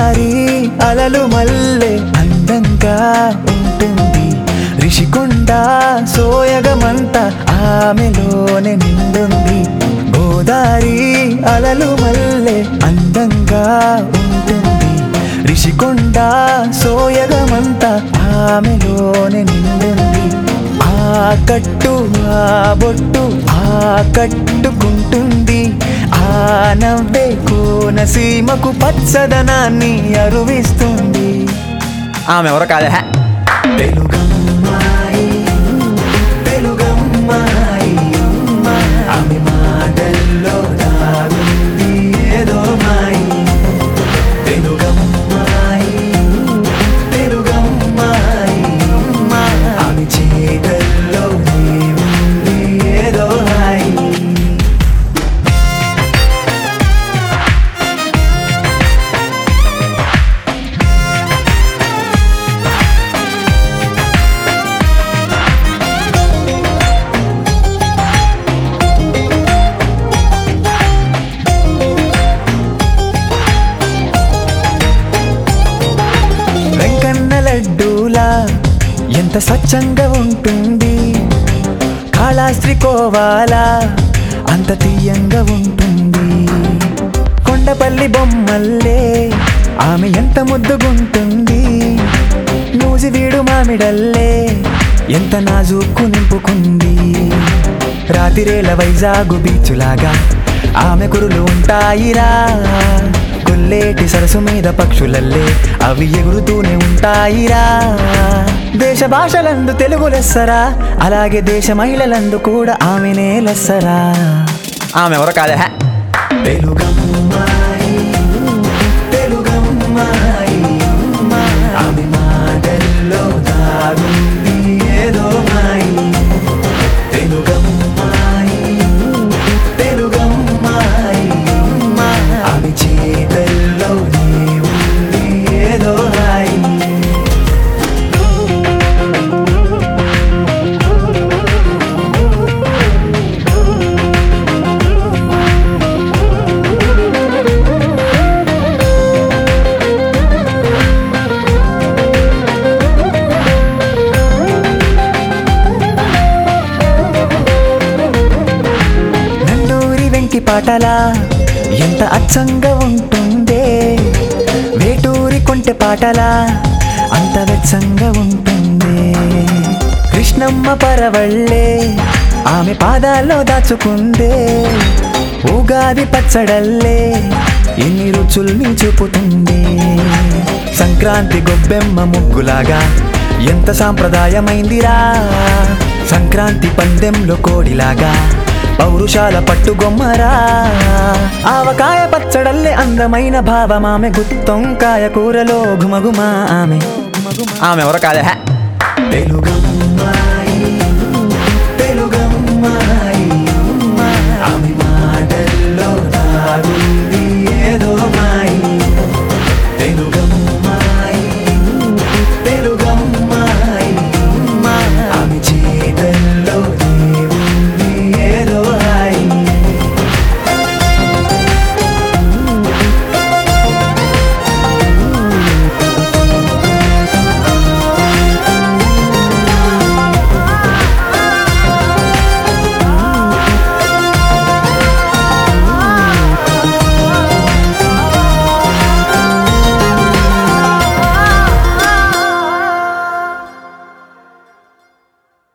గోదారి అలలు మల్లె అందంగా ఉంటుంది రిషికొండ సోయగమంత ఆమెలోనే నిండుంది గోదారి అలలు మల్లె అందంగా ఉంటుంది రిషికొండ సోయగమంత ఆమెలోనే నిండుంది ఆ కట్టు ఆ బొట్టు ఆ కట్టుకుంటుంది ఆ నవ్వే కోనసీమకు పచ్చదనాన్ని అరువిస్తుంది ఆమె ఎవరో కాదే హే. తెలుగమ్మాయి తెలుగమ్మాయి ఆమె మాటల్లో దాగుంది ఏదో మాయి తెలుగమ్మాయి తెలుగమ్మాయి ఆమె చేతల్లో ఉంది ఏదో హాయి వెంకన్న లడ్డూలా ఎంత స్వచ్ఛంగా ఉంటుంది కాళాస్త్రి కోవాలా అంత తీయంగా ఉంటుంది కొండపల్లి బొమ్మల్లే ఆమె ఎంత ముద్దుగుంటుంది నూజివీడు మామిడల్లే ఎంత నాజూకు నింపుకుంది రాతిరేల వైజాగు బీచులాగా ఆమె కురులు ఉంటాయిరా కొల్లేటి సరసు మీద పక్షులల్లే అవి ఎగురుతూనే ఉంటాయిరా దేశ భాషలందు తెలుగు లెస్సరా అలాగే దేశ మహిళలందు కూడా ఆమెనే లెస్సరా ఆమె ఎవరో కాదే హే. తెలుగమ్మాయి తెలుగమ్మాయి ఆమె మాటల్లో దాగుంది ఏదో మాయి తెలుగమ్మాయి తెలుగమ్మాయి ఆమె చేతల్లో ఉంది ఏదో హాయి నండూరి వెంకి పాటలా ఎంత అచ్చంగా ఉంటుందే వేటూరి కొంటె పాటలా అంత వెచ్చంగా ఉంటుంది కృష్ణమ్మ పరవళ్ళే ఆమె పాదాల్లో దాచుకుందే ఉగాది పచ్చడల్లే ఎన్ని రుచుల్ని చూపుతుంది సంక్రాంతి గొబ్బెమ్మ ముగ్గులాగా ఎంత సాంప్రదాయమైందిరా సంక్రాంతి పందెంలో కోడిలాగా పౌరుషాల పట్టుగొమ్మరా ఆవకాయ పచ్చడల్లే అందమైన భావమామె గుత్తొంకాయ కూరలో ఘుమఘుమ ఆమె ఆమె ఎవరో కాదే హే. తెలుగమ్మ